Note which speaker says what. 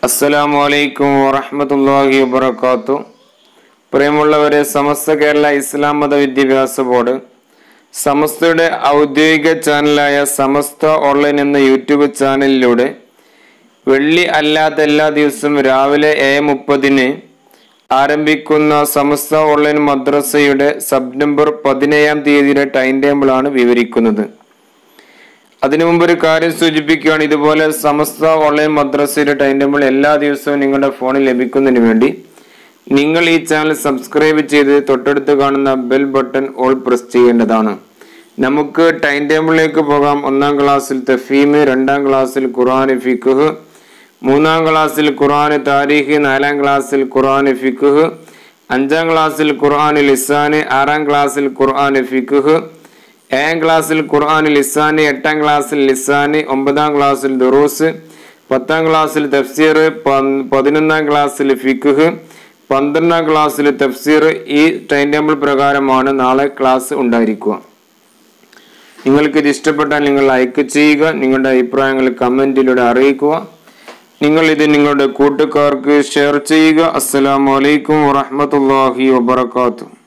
Speaker 1: അസ്സലാമു അലൈക്കും വറഹ്മത്തുള്ളാഹി വബറകാത്തു പ്രിയമുള്ളവരെ സമസ്ത കേരള ഇസ്ലാം മത വിദ്യാഭ്യാസ ബോർഡ് സമസ്തയുടെ ഔദ്യോഗിക ചാനലായ സമസ്ത ഓൺലൈൻ എന്ന യൂട്യൂബ് ചാനലിലൂടെ വെള്ളി അല്ലാത്ത എല്ലാ ദിവസവും രാവിലെ ഏഴ് മുപ്പതിന് ആരംഭിക്കുന്ന സമസ്ത ഓൺലൈൻ മദ്രസയുടെ സെപ്റ്റംബർ പതിനേഴാം തീയതിയുടെ ടൈം ടേബിളാണ് വിവരിക്കുന്നത് അതിനു മുമ്പ് ഒരു കാര്യം സൂചിപ്പിക്കുകയാണ് ഇതുപോലെ സമസ്ത ഓൺലൈൻ മദ്രസയുടെ ടൈം ടേബിൾ എല്ലാ ദിവസവും നിങ്ങളുടെ ഫോണിൽ ലഭിക്കുന്നതിന് വേണ്ടി നിങ്ങൾ ഈ ചാനൽ സബ്സ്ക്രൈബ് ചെയ്ത് തൊട്ടടുത്ത് കാണുന്ന ബെൽ ബട്ടൺ ഓൾ പ്രസ് ചെയ്യേണ്ടതാണ് നമുക്ക് ടൈം ടേബിളിലേക്ക് പോകാം ഒന്നാം ക്ലാസ്സിൽ തഫീമ് രണ്ടാം ക്ലാസ്സിൽ ഖുർആൻ ഫിഖ് മൂന്നാം ക്ലാസ്സിൽ ഖുർആൻ താരീഖ് നാലാം ക്ലാസ്സിൽ ഖുർആൻ ഫിഖ് അഞ്ചാം ക്ലാസ്സിൽ ഖുർആൻ ലിസാന് ആറാം ക്ലാസ്സിൽ ഖുർആൻ ഫിഖ് ഏഴാം ക്ലാസ്സിൽ ഖുർആൻ ലിസാന് എട്ടാം ക്ലാസ്സിൽ ലിസാന് ഒമ്പതാം ക്ലാസ്സിൽ ദുറൂസ് പത്താം ക്ലാസ്സിൽ തഫ്സീർ പ- പതിനൊന്നാം ക്ലാസ്സിൽ ഫിഖ് പന്ത്രണ്ടാം ക്ലാസ്സിൽ തഫ്സീർ ഈ ടൈം ടേബിൾ പ്രകാരമാണ് നാളെ ക്ലാസ് ഉണ്ടായിരിക്കുക നിങ്ങൾക്ക് ഇത് ഇഷ്ടപ്പെട്ടാൽ നിങ്ങൾ ലൈക്ക് ചെയ്യുക നിങ്ങളുടെ അഭിപ്രായങ്ങൾ കമന്റിലൂടെ അറിയിക്കുക നിങ്ങൾ ഇത് നിങ്ങളുടെ കൂട്ടുകാർക്ക് ഷെയർ ചെയ്യുക അസ്സലാമു അലൈക്കും വറഹ്മത്തുള്ളാഹി വബറകാതുഹു